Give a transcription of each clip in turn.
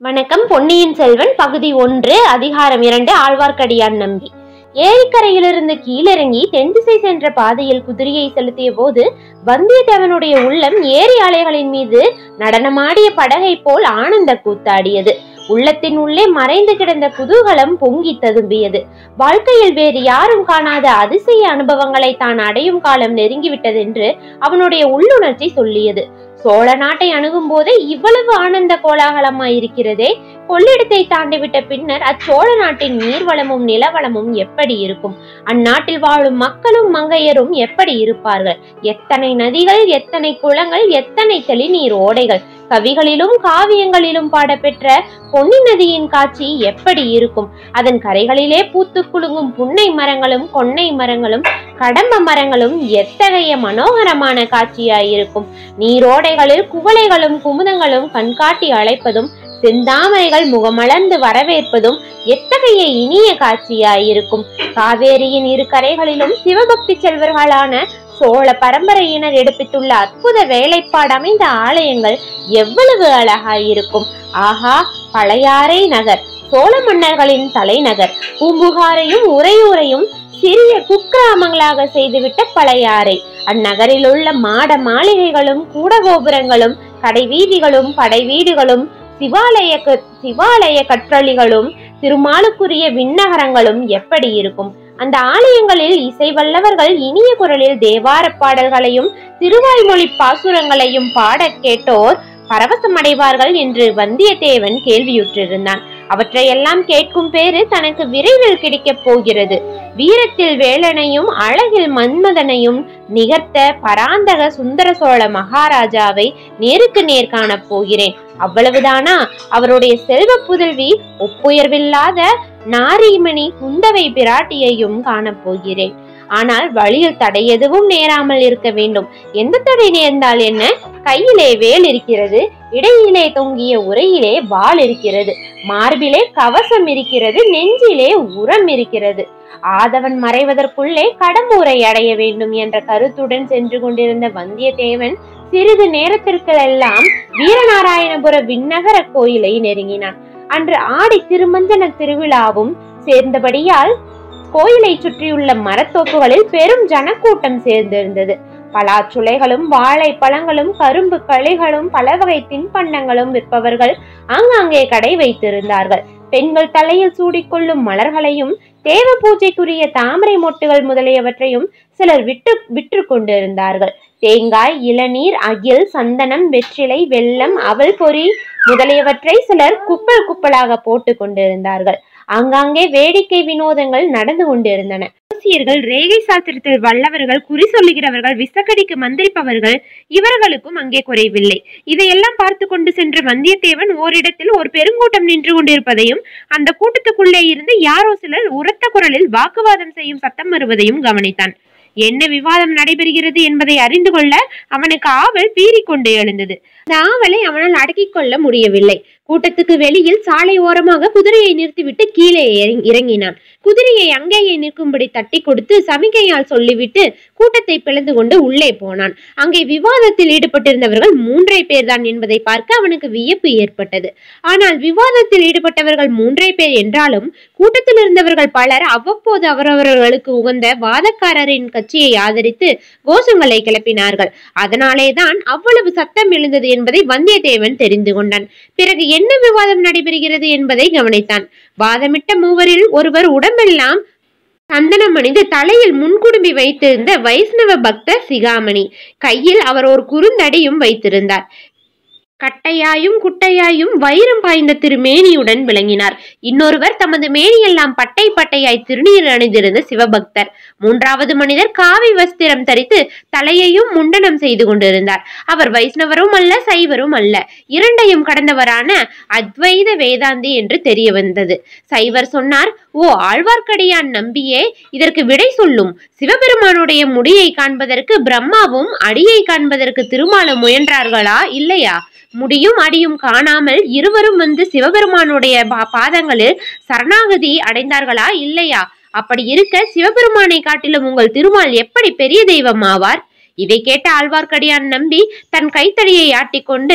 வணக்கம் பொன்னியின் செல்வன் பகுதி ஒன்று அதிகாரம் இரண்டு ஆழ்வார்க்கடியான் நம்பி ஏரிக்கரையிலிருந்து கீழிறங்கி தென்திசை சென்ற பாதையில் குதிரையை செலுத்திய போது வந்தியத்தேவனுடைய உள்ளம் ஏரி அலைகளின் மீது நடனமாடிய படகை போல் ஆனந்த கூத்தாடியது உள்ளத்தின் உள்ளே மறைந்து கிடந்த குதூகலம் பொங்கி ததும்பியது வாழ்க்கையில் வேறு யாரும் காணாத அதிசய அனுபவங்களை தான் அடையும் காலம் நெருங்கிவிட்டதென்று அவனுடைய உள்ளுணர்ச்சி சொல்லியது சோழ நாட்டை அணுகும் போதே இவ்வளவு ஆனந்த கோலாகலமாய் இருக்கிறதே கொள்ளிடத்தை தாண்டிவிட்ட பின்னர் அச்சோழ நாட்டின் நீர்வளமும் நிலவளமும் எப்படி இருக்கும் அந்நாட்டில் வாழும் மக்களும் மங்கையரும் எப்படி இருப்பார்கள் எத்தனை நதிகள் எத்தனை குளங்கள் எத்தனை தெளிநீர் ஓடைகள் கவிகளிலும் காவியங்களிலும் பாடப்பெற்ற பொன்னி நதியின் காட்சி எப்படி இருக்கும் அதன் கரைகளிலே பூத்து குலுங்கும் புன்னை மரங்களும் கொன்னை மரங்களும் கடம்ப மரங்களும் எத்தகைய மனோகரமான காட்சியாயிருக்கும் நீரோடைகளில் குவளைகளும் குமுதங்களும் கண்காட்டி அழைப்பதும் செந்தாமரைகள் முகமலர்ந்து வரவேற்பதும் எத்தகைய இனிய காட்சியாயிருக்கும் காவேரியின் இரு கரைகளிலும் சிவபக்தி செல்வர்களான சோழ பரம்பரையினர் எடுப்பித்துள்ள அற்புத வேலைப்பாடு அமைந்த ஆலயங்கள் எவ்வளவு அழகாயிருக்கும் ஆஹா பழையாறை நகர் சோழ மன்னர்களின் தலைநகர் பூம்புகாரையும் உறையூரையும் சிறிய குக்கிராமங்களாக செய்துவிட்ட பழையாறை அந்நகரில் உள்ள மாட மாளிகைகளும் கூடகோபுரங்களும் கடை வீதிகளும் படை வீடுகளும் சிவாலய க- சிவாலய கற்றளிகளும் திருமாலுக்குரிய விண்ணகரங்களும் எப்படி இருக்கும் அந்த ஆலயங்களில் இசை வல்லவர்கள் இனிய குரலில் தேவார பாடல்களையும் திருவாய்மொழி பாசுரங்களையும் பாடக் கேட்டோர் பரவசமடைவார்கள் என்று வந்தியத்தேவன் கேள்வியுற்றிருந்தான் அவற்றையெல்லாம் கேட்கும் பேரு தனக்கு விரைவில் கிடைக்கப் போகிறது வீரத்தில் வேலனையும் அழகில் மன்மதனையும் நிகர்த்த பராந்தக சுந்தர சோழ மகாராஜாவை நேருக்கு நேர் காணப் போகிறேன் அவ்வளவுதானா அவருடைய செல்வ புதல்வி ஒப்புயர்வில்லாத நாரிமணி குந்தவை பிராட்டியையும் காணப் போகிறேன் ஆனால் வழியில் தடை எதுவும் நேராமல் இருக்க வேண்டும் எந்த தடை நேர்ந்தால் என்ன கையிலே வேல் இருக்கிறது இடையிலே தொங்கிய உரையிலே வாள் இருக்கிறது மார்பிலே கவசம் இருக்கிறது நெஞ்சிலே உரம் இருக்கிறது ஆதவன் மறைவதற்குள்ளே கடம்பூரை அடைய வேண்டும் என்ற கருத்துடன் சென்று கொண்டிருந்த வந்தியத்தேவன் சிறிது நேரத்திற்கெல்லாம் வீரநாராயணபுர விண்ணகர கோயிலை நெருங்கினான் அன்று ஆடி திருமஞ்சன திருவிழாவும் சேர்ந்தபடியால் கோயிலை சுற்றியுள்ள மரத்தோப்புகளில் பெரும் ஜனக்கூட்டம் சேர்ந்திருந்தது பலாச்சுளைகளும் வாழைப்பழங்களும் கரும்பு களிகளும் பல வகை தின்பண்டங்களும் விற்பவர்கள் ஆங்காங்கே கடை வைத்திருந்தார்கள் பெண்கள் தலையில் சூடிக்கொள்ளும் மலர்களையும் தேவ பூஜைக்குரிய தாமரை மொட்டுகள் முதலியவற்றையும் சிலர் விட்டு விற்று கொண்டிருந்தார்கள் தேங்காய் இளநீர் அகில் சந்தனம் வெற்றிலை வெல்லம் அவல் பொரி முதலியவற்றை சிலர் குப்பல் குப்பலாக போட்டு கொண்டிருந்தார்கள் ஆங்காங்கே வேடிக்கை வினோதங்கள் நடந்து கொண்டிருந்தன ஜோசியர்கள் ரேகை சாஸ்திரத்தில் வல்லவர்கள் குறி சொல்லுகிறவர்கள் விசக்கடிக்கு மந்திரிப்பவர்கள் இவர்களுக்கும் அங்கே குறைவில்லை இதையெல்லாம் பார்த்து கொண்டு சென்ற வந்தியத்தேவன் ஓரிடத்தில் ஒரு பெருங்கூட்டம் நின்று கொண்டிருப்பதையும் அந்த கூட்டத்துக்குள்ளே இருந்து யாரோ சிலர் உரத்த குரலில் வாக்குவாதம் செய்யும் சத்தம் வருவதையும் கவனித்தான் என்ன விவாதம் நடைபெறுகிறது என்பதை அறிந்து கொள்ள அவனுக்கு ஆவல் பீறிக்கொண்டு எழுந்தது அந்த ஆவலை அவனால் அடக்கிக் கொள்ள முடியவில்லை கூட்டத்துக்கு வெளியில் சாலை ஓரமாக குதிரையை நிறுத்திவிட்டு கீழே இறங்கி- இறங்கினான் குதிரையை அங்கேயே நிற்கும்படி தட்டி கொடுத்து சமிகையால் சொல்லிவிட்டு கூட்டத்தை பிளந்து கொண்டு உள்ளே போனான் அங்கே விவாதத்தில் ஈடுபட்டிருந்தவர்கள் மூன்றே பேர்தான் என்பதை பார்க்க அவனுக்கு வியப்பு ஏற்பட்டது ஆனால் விவாதத்தில் ஈடுபட்டவர்கள் மூன்றே பேர் என்றாலும் கூட்டத்தில் இருந்தவர்கள் பலர் அவ்வப்போது அவரவர்களுக்கு உகந்த வாதக்காரரின் கட்சியை ஆதரித்து கோஷங்களை கிளப்பினார்கள் அதனாலேதான் அவ்வளவு சத்தம் எழுந்தது என்பதை வந்தியத்தேவன் தெரிந்து கொண்டான் பிறகு என்ன விவாதம் நடைபெறுகிறது என்பதை கவனித்தான் வாதமிட்ட மூவரில் ஒருவர் உடம்பெல்லாம் சந்தனம் அணிந்து தலையில் முன்குடுமி வைத்திருந்த வைஷ்ணவ பக்தர் சிகாமணி கையில் அவர் ஒரு குறுந்தடியும் வைத்திருந்தார் கட்டையாயும் குட்டையாயும் வைரம் பாய்ந்த திருமேனியுடன் விளங்கினார் இன்னொருவர் தமது மேனியெல்லாம் பட்டை பட்டையாய் திருநீர் அணிந்திருந்த சிவபக்தர் மூன்றாவது மனிதர் காவி வஸ்திரம் தரித்து தலையையும் முண்டனம் செய்து கொண்டிருந்தார் அவர் வைஷ்ணவரும் அல்ல சைவரும் அல்ல இரண்டையும் கடந்தவரான அத்வைத வேதாந்தி என்று தெரிய வந்தது சைவர் சொன்னார் ஓ ஆழ்வார்க்கடியான் நம்பியே இதற்கு விடை சொல்லும் சிவபெருமானுடைய முடியை காண்பதற்கு பிரம்மாவும் அடியை காண்பதற்கு திருமாலும் முயன்றார்களா இல்லையா முடியும் அடியும் காணாமல் இருவரும் வந்து சிவபெருமானுடைய பா- பாதங்களில் சரணாகதி அடைந்தார்களா இல்லையா அப்படி இருக்க சிவபெருமானை காட்டிலும் உங்கள் திருமால் எப்படி பெரிய தெய்வம் ஆவார் இதை கேட்ட ஆழ்வார்க்கடியான் நம்பி தன் கைத்தடியை ஆட்டிக்கொண்டு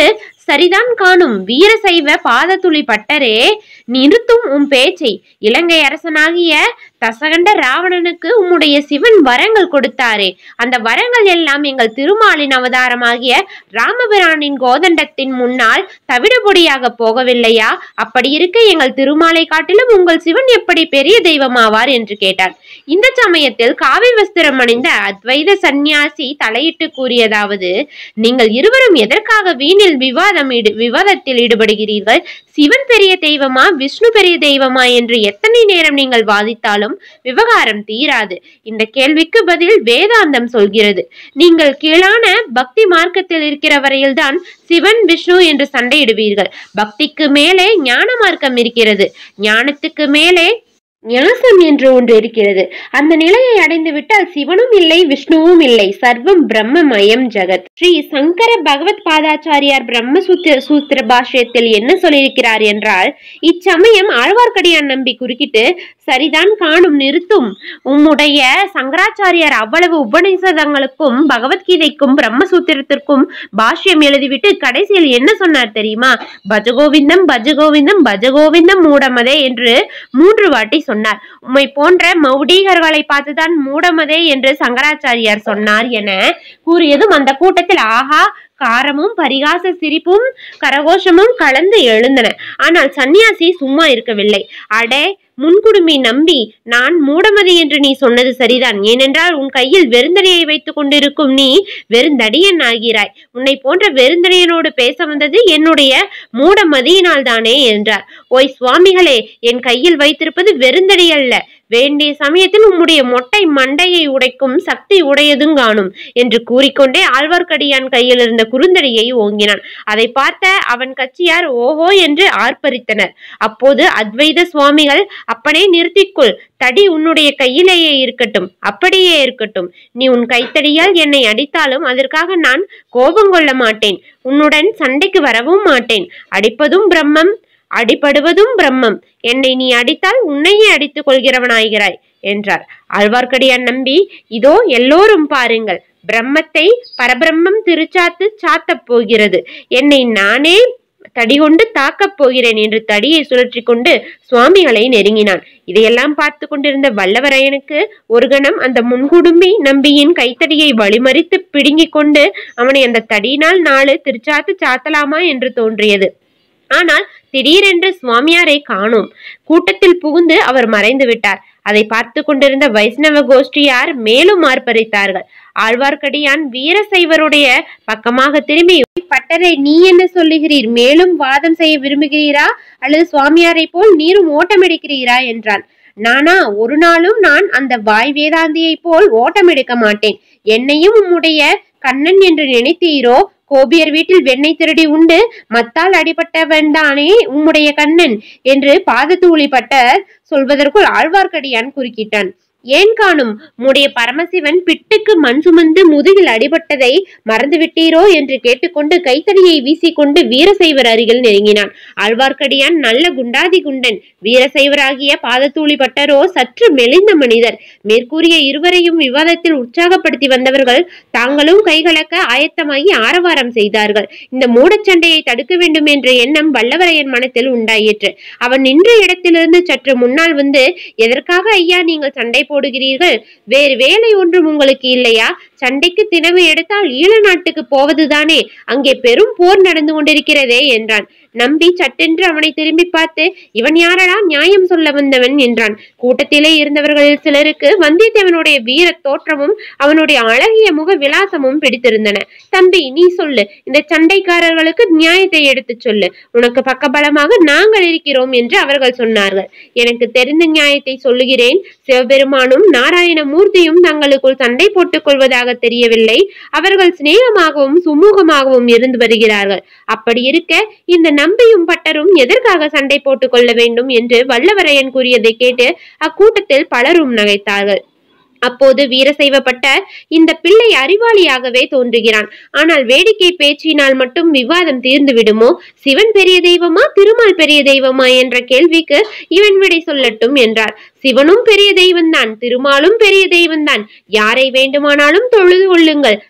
சரிதான் காணும் வீரசைவ பாதத்துளி பட்டரே நிறுத்தும் உம் பேச்சை இலங்கை அரசனாகிய தசகண்ட ராவணனுக்கு உம்முடைய சிவன் வரங்கள் கொடுத்தாரே அந்த வரங்கள் எல்லாம் எங்கள் திருமாலின் அவதாரமாகிய ராமபிரானின் கோதண்டத்தின் முன்னால் தவிடுபொடியாக போகவில்லையா அப்படி இருக்க எங்கள் திருமாலை காட்டிலும் உங்கள் சிவன் எப்படி பெரிய தெய்வமாவார் என்று கேட்டார் இந்த சமயத்தில் காவி வஸ்திரம் அணிந்த அத்வைத சந்நியாசி தலையிட்டு கூறியதாவது நீங்கள் இருவரும் எதற்காக வீணில் விவாதம் ஈடு விவாதத்தில் ஈடுபடுகிறீர்கள் சிவன் பெரிய தெய்வமா விஷ்ணு பெரிய தெய்வமா என்று எத்தனை நேரம் நீங்கள் வாதித்தாலும் விவகாரம் தீராது இந்த கேள்விக்கு பதில் வேதாந்தம் சொல்கிறது நீங்கள் கீழான பக்தி மார்க்கத்தில் இருக்கிற வரையில்தான் சிவன் விஷ்ணு என்று சண்டையிடுவீர்கள் பக்திக்கு மேலே ஞான மார்க்கம் இருக்கிறது ஞானத்துக்கு மேலே ஞாசம் என்று ஒன்று இருக்கிறது அந்த நிலையை அடைந்து விட்டால் சிவனும் இல்லை விஷ்ணுவும் இல்லை சர்வம் பிரம்மமயம் ஜெகத் ஸ்ரீ சங்கர பகவத் பாதாச்சாரியார் பிரம்மசூத்திர சூத்திர பாஷ்யத்தில் என்ன சொல்லியிருக்கிறார் என்றால் இச்சமயம் ஆழ்வார்க்கடியான் நம்பி குறுக்கிட்டு சரிதான் காணும் நிறுத்தும் உம்முடைய சங்கராச்சாரியார் அவ்வளவு உபநிஷதங்களுக்கும் பகவத்கீதைக்கும் பிரம்மசூத்திரத்திற்கும் பாஷ்யம் எழுதிவிட்டு கடைசியில் என்ன சொன்னார் தெரியுமா பஜகோவிந்தம் பஜகோவிந்தம் பஜகோவிந்தம் மூடமதே என்று மூன்று வாட்டி சொன்னார் உம்மை போன்ற மௌடீகர்களை பார்த்துதான் மூடமதே என்று சங்கராச்சாரியார் சொன்னார் என கூறியதும் அந்த கூட்டத்தில் ஆஹா காரமும் பரிகாச சிரிப்பும் கரகோஷமும் கலந்து எழுந்தன ஆனால் சந்நியாசி சும்மா இருக்கவில்லை அடே முன்குடுமி நம்பி நான் மூடமதி என்று நீ சொன்னது சரிதான் ஏனென்றால் உன் கையில் வெறுந்தடியை வைத்துக் கொண்டிருக்கும் நீ வெறுந்தடியன் ஆகிறாய் உன்னை போன்ற வெறுந்தடியனோடு பேச வந்தது என்னுடைய மூடமதியினால் தானே என்றார் ஓய் சுவாமிகளே என் கையில் வைத்திருப்பது வெறுந்தடி அல்ல வேண்டிய சமயத்தில் உம்முடைய மொட்டை மண்டையை உடைக்கும் சக்தி உடையதும் காணும் என்று கூறிக்கொண்டே ஆழ்வார்க்கடியான் கையில் இருந்த குறுந்தடியை ஓங்கினான் அதை பார்த்த அவன் கட்சியார் ஓஹோ என்று ஆர்ப்பரித்தனர் அப்போது அத்வைத சுவாமிகள் அப்பனே நிறுத்திக்கொள் தடி உன்னுடைய கையிலேயே இருக்கட்டும் அப்படியே இருக்கட்டும் நீ உன் கைத்தடியால் என்னை அடித்தாலும் அதற்காக நான் கோபம் கொள்ள மாட்டேன் உன்னுடன் சண்டைக்கு வரவும் மாட்டேன் அடிப்பதும் பிரம்மம் அடிபடுவதும் பிரம்மம் என்னை நீ அடித்தால் உன்னையே அடித்துக் கொள்கிறவனாகிறாய் என்றார் ஆழ்வார்க்கடியான் நம்பி இதோ எல்லோரும் பாருங்கள் பிரம்மத்தை பரபிரம்மம் திருச்சாத்து சாத்தப் போகிறது என்னை நானே தடி கொண்டு தாக்கப் போகிறேன் என்று தடியை சுழற்றி கொண்டு சுவாமிகளை நெருங்கினான் இதையெல்லாம் பார்த்து கொண்டிருந்த வல்லவரையனுக்கு ஒரு கணம் அந்த முன்குடுமி நம்பியின் கைத்தடியை வழிமறித்து பிடுங்கிக் கொண்டு அவனை அந்த தடியினால் நாலு திருச்சாத்து சாத்தலாமா என்று தோன்றியது ஆனால் திடீரென்று சுவாமியாரை காணோம் கூட்டத்தில் புகுந்து அவர் மறைந்து விட்டார் அதை பார்த்து கொண்டிருந்த வைஷ்ணவ கோஷ்டியார் மேலும் ஆர்ப்பரித்தார்கள் ஆழ்வார்க்கடியான் வீரசைவருடைய பக்கமாக திரும்பி பட்டரை நீ என்ன சொல்லுகிறீர் மேலும் வாதம் செய்ய விரும்புகிறீரா அல்லது சுவாமியாரை போல் நீரும் ஓட்டமெடுக்கிறீரா என்றான் நானா ஒரு நாளும் நான் அந்த வாய் வேதாந்தியை போல் ஓட்டம் எடுக்க மாட்டேன் என்னையும் உம்முடைய கண்ணன் என்று நினைத்தீரோ கோபியர் வீட்டில் வெண்ணெய் திருடி உண்டு மத்தால் அடிபட்டவன் தானே உம்முடைய கண்ணன் என்று பாதத்தூளி பட்டர் சொல்வதற்குள் ஆழ்வார்க்கடியான் குறுக்கிட்டான் ஏன் காணும் உம்முடைய பரமசிவன் பிட்டுக்கு மண் சுமந்து முதுகில் அடிபட்டதை மறந்துவிட்டீரோ என்று கேட்டுக்கொண்டு கைத்தடியை வீசிக்கொண்டு வீரசைவர் அருகில் நெருங்கினான் ஆழ்வார்க்கடியான் நல்ல குண்டாதி குண்டன் வீரசைவராகிய பாதத்தூளி பட்டரோ சற்று மெலிந்த மனிதர் மேற்கூறிய இருவரையும் விவாதத்தில் உற்சாகப்படுத்தி வந்தவர்கள் தாங்களும் கைகலக்க ஆயத்தமாகி ஆரவாரம் செய்தார்கள் இந்த மூடச்சண்டையை தடுக்க வேண்டும் என்ற எண்ணம் வல்லவரையன் மனத்தில் உண்டாயிற்று அவன் நின்ற இடத்திலிருந்து சற்று முன்னால் வந்து எதற்காக ஐயா நீங்கள் சண்டை போடுகிறீர்கள் வேறு வேலை ஒன்றும் உங்களுக்கு இல்லையா சண்டைக்கு தினவு எடுத்தால் ஈழ நாட்டுக்கு போவதுதானே அங்கே பெரும் போர் நடந்து கொண்டிருக்கிறதே என்றான் நம்பி சட்டென்று அவனை திரும்பி பார்த்து இவன் யாரடா நியாயம் சொல்ல வந்தவன் என்றான் கூட்டத்திலே இருந்தவர்களில் சிலருக்கு வந்தியத்தேவனுடைய வீர தோற்றமும் அவனுடைய அழகிய முக விலாசமும் பிடித்திருந்தன தம்பி நீ சொல்லு இந்த சண்டைக்காரர்களுக்கு நியாயத்தை எடுத்துச் சொல்லு உனக்கு பக்கபலமாக நாங்கள் இருக்கிறோம் என்று அவர்கள் சொன்னார்கள் எனக்கு தெரிந்த நியாயத்தை சொல்லுகிறேன் சிவபெருமானும் நாராயணமூர்த்தியும் தங்களுக்குள் சண்டை போட்டுக் கொள்வதாக தெரியவில்லை அவர்கள் சிநேகமாகவும் சுமூகமாகவும் இருந்து வருகிறார்கள் அப்படி இருக்க இந்த நம்பியும் பட்டரும் எதற்காக சண்டை போட்டுக் கொள்ள வேண்டும் என்று வல்லவரையன் கூறியதை கேட்டு அக்கூட்டத்தில் பலரும் நகைத்தார்கள் அப்போது வீரசைவப்பட்ட இந்த பிள்ளை அறிவாளியாகவே தோன்றுகிறான் ஆனால் வேடிக்கை பேச்சினால் மட்டும் விவாதம் தீர்ந்து விடுமோ சிவன் பெரிய தெய்வமா திருமால் பெரிய தெய்வமா என்ற கேள்விக்கு இவன் விடை சொல்லட்டும் என்றார் சிவனும் பெரிய தெய்வம்தான் திருமாலும் பெரிய தெய்வம்தான் யாரை வேண்டுமானாலும் தொழுது கொள்ளுங்கள்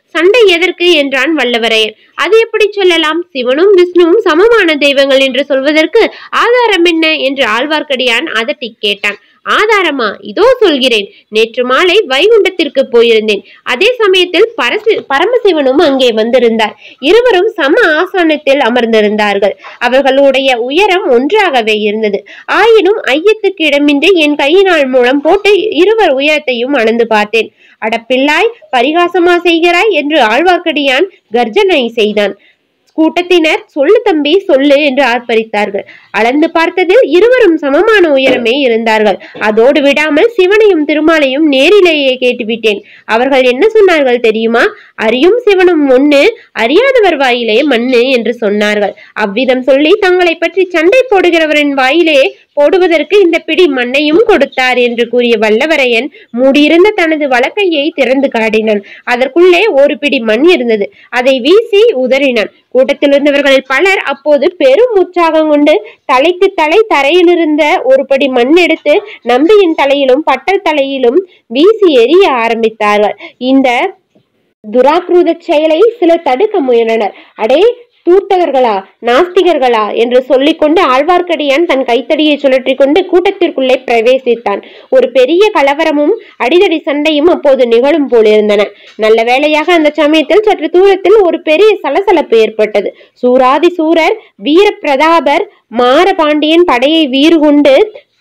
சண்டை எதற்கு என்றான் வல்லவரையன் அது எப்படி சொல்லலாம் சிவனும் விஷ்ணுவும் சமமான தெய்வங்கள் என்று சொல்வதற்கு ஆதாரம் என்ன என்று ஆழ்வார்க்கடியான் அதட்டி கேட்டான் ஆதாரமா இதோ சொல்கிறேன் நேற்று மாலை வைகுண்டத்திற்கு போயிருந்தேன் அதே சமயத்தில் பரசி பரமசிவனும் அங்கே வந்திருந்தார் இருவரும் சம ஆசனத்தில் அமர்ந்திருந்தார்கள் அவர்களுடைய உயரம் ஒன்றாகவே இருந்தது ஆயினும் ஐயத்துக்கு இடமின்றி என் கையினால் மூலம் போட்டு இருவர் உயரத்தையும் அளந்து பார்த்தேன் அடப்பில்லாய் பரிகாசமா செய்கிறாய் என்று ஆழ்வார்க்கடியான் கர்ஜனை செய்தான் கூட்டத்தினர் சொல்லு தம்பி சொல்லு என்று ஆர்ப்பரித்தார்கள் அளந்து பார்த்ததில் இருவரும் சமமான உயரமே இருந்தார்கள் அதோடு விடாமல் சிவனையும் திருமாலையும் நேரிலேயே கேட்டுவிட்டேன் அவர்கள் என்ன சொன்னார்கள் தெரியுமா அறியும் சிவனும் ஒண்ணு அறியாதவர் வாயிலே மண்ணு என்று சொன்னார்கள் அவ்விதம் சொல்லி தங்களை பற்றி சண்டை போடுகிறவரின் வாயிலே போடுவதற்கு இந்த பிடி மண்ணையும் கொடுத்தார் என்று கூறிய வல்லவரையன் மூடியிருந்த தனது வழக்கையை திறந்து காட்டினான் அதற்குள்ளே ஒரு பிடி மண் இருந்தது அதை வீசி உதறினான் கூட்டத்தில் இருந்தவர்களில் பலர் அப்போது பெரும் உற்சாகம் கொண்டு தலைக்கு தலை தரையில் இருந்த ஒரு படி மண் எடுத்து நம்பியின் தலையிலும் பட்டர் தலையிலும் வீசி எறிய ஆரம்பித்தார்கள் இந்த துராக்ரூத செயலை சிலர் தடுக்க முயன்றனர் அடே தூர்த்தகர்களா நாஸ்திகர்களா என்று சொல்லிக்கொண்டு ஆழ்வார்க்கடியான் தன் கைத்தடியை சுழற்றி கொண்டு கூட்டத்திற்குள்ளே பிரவேசித்தான் ஒரு பெரிய கலவரமும் அடிதடி சண்டையும் அப்போது நிகழும் போலிருந்தன நல்ல வேளையாக அந்த சமயத்தில் சற்று தூரத்தில் ஒரு பெரிய சலசலப்பு ஏற்பட்டது சூராதி சூரர் வீர பிரதாபர் மாரபாண்டியன் படையை வீறு கொண்டு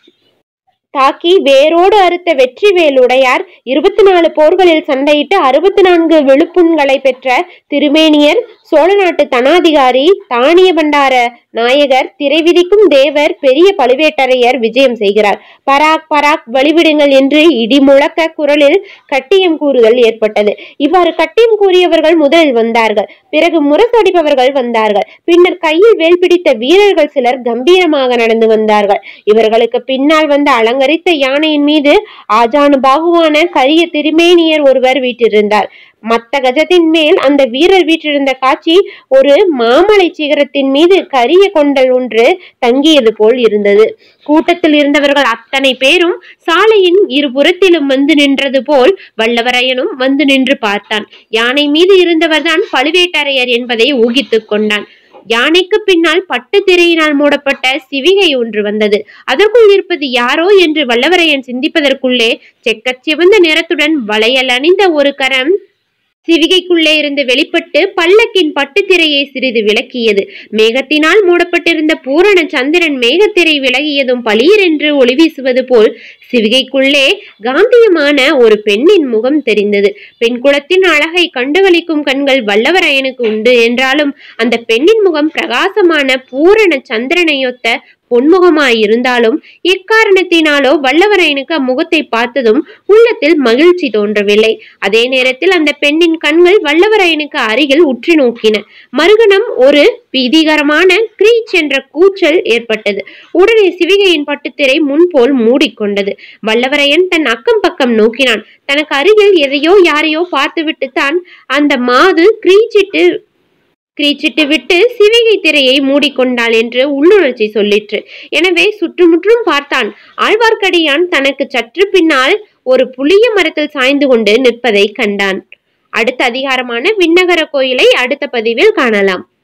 தாக்கி வேரோடு அறுத்த வெற்றிவேலுடையார் இருபத்தி நாலு போர்களில் சண்டையிட்டு அறுபத்தி நான்கு விழுப்புண்களை பெற்ற திருமேனியர் சோழ நாட்டு தனாதிகாரி தானிய பண்டார நாயகர் திரைவிதிக்கும் தேவர் பெரிய பழுவேட்டரையர் விஜயம் செய்கிறார் பராக் பராக் வழிவிடுங்கள் என்று இடி முழக்க குரலில் கட்டியம் கூறுதல் ஏற்பட்டது இவ்வாறு கட்டியம் கூறியவர்கள் முதலில் வந்தார்கள் பிறகு முரசடிப்பவர்கள் வந்தார்கள் பின்னர் கையில் வேல் பிடித்த வீரர்கள் சிலர் கம்பீரமாக நடந்து வந்தார்கள் இவர்களுக்கு பின்னால் வந்த அலங்கரித்த யானையின் மீது ஆஜானு பாகுவான கரிய திருமேனியர் ஒருவர் வீற்றிருந்தார் மத்த கஜத்தின் மேல் அந்த வீரர் வீற்றிருந்த காட்சி ஒரு மாமலை சிகரத்தின் மீது கரிய கொண்டல் ஒன்று தங்கியது போல் இருந்தது கூட்டத்தில் இருந்தவர்கள் அத்தனை பேரும் சாலையின் இருபுறத்திலும் வந்து நின்றது போல் வல்லவரையனும் வந்து நின்று பார்த்தான் யானை மீது இருந்தவர்தான் பழுவேட்டரையர் என்பதை ஊகித்துக் கொண்டான் யானைக்கு பின்னால் பட்டு திரையினால் மூடப்பட்ட சிவிகை ஒன்று வந்தது அதற்குள் இருப்பது யாரோ என்று வல்லவரையன் சிந்திப்பதற்குள்ளே செக்கச் சிவந்த நிறத்துடன் வளையல் அணிந்த ஒரு கரம் சிவிகைக்குள்ளே இருந்து வெளிப்பட்டு பல்லக்கின் பட்டுத்திரையை சிறிது விளக்கியது மேகத்தினால் மூடப்பட்டிருந்த பூரண சந்திரன் மேகத்திரை விலகியதும் பளீரென்று ஒளி வீசுவது போல் சிவிகைக்குள்ளே காந்தியமான ஒரு பெண்ணின் முகம் தெரிந்தது பெண் குலத்தின் அழகை கண்டுகளிக்கும் கண்கள் வல்லவரையனுக்கு உண்டு என்றாலும் அந்த பெண்ணின் முகம் பிரகாசமான பூரண சந்திரனையொத்த பொன்முகமாய் இருந்தாலும் எக்காரணத்தினாலோ வல்லவரையனுக்கு அம்முகத்தை பார்த்ததும் உள்ளத்தில் மகிழ்ச்சி தோன்றவில்லை அதே நேரத்தில் அந்த பெண்ணின் கண்கள் வல்லவரையனுக்கு அருகில் உற்று நோக்கின மறுகணம் ஒரு பீதிகரமான கிரீச் என்ற கூச்சல் ஏற்பட்டது உடனே சிவிகையின் பட்டுத்திரை முன்போல் மூடிக்கொண்டது வல்லவரையன் தன் அக்கம் பக்கம் நோக்கினான் தனக்கு அருகில் எதையோ யாரையோ பார்த்துவிட்டு தான் அந்த மாது கிரீச்சிட்டு கிரீச்சிட்டு விட்டு சிவிகை திரையை மூடிக்கொண்டாள் என்று உள்ளுணர்ச்சி சொல்லிற்று எனவே சுற்றுமுற்றும் பார்த்தான் ஆழ்வார்க்கடியான் தனக்கு சற்று பின்னால் ஒரு புளிய மரத்தில் சாய்ந்து கொண்டு நிற்பதை கண்டான் அடுத்த அதிகாரமான விண்ணகர கோயிலை அடுத்த பதிவில் காணலாம்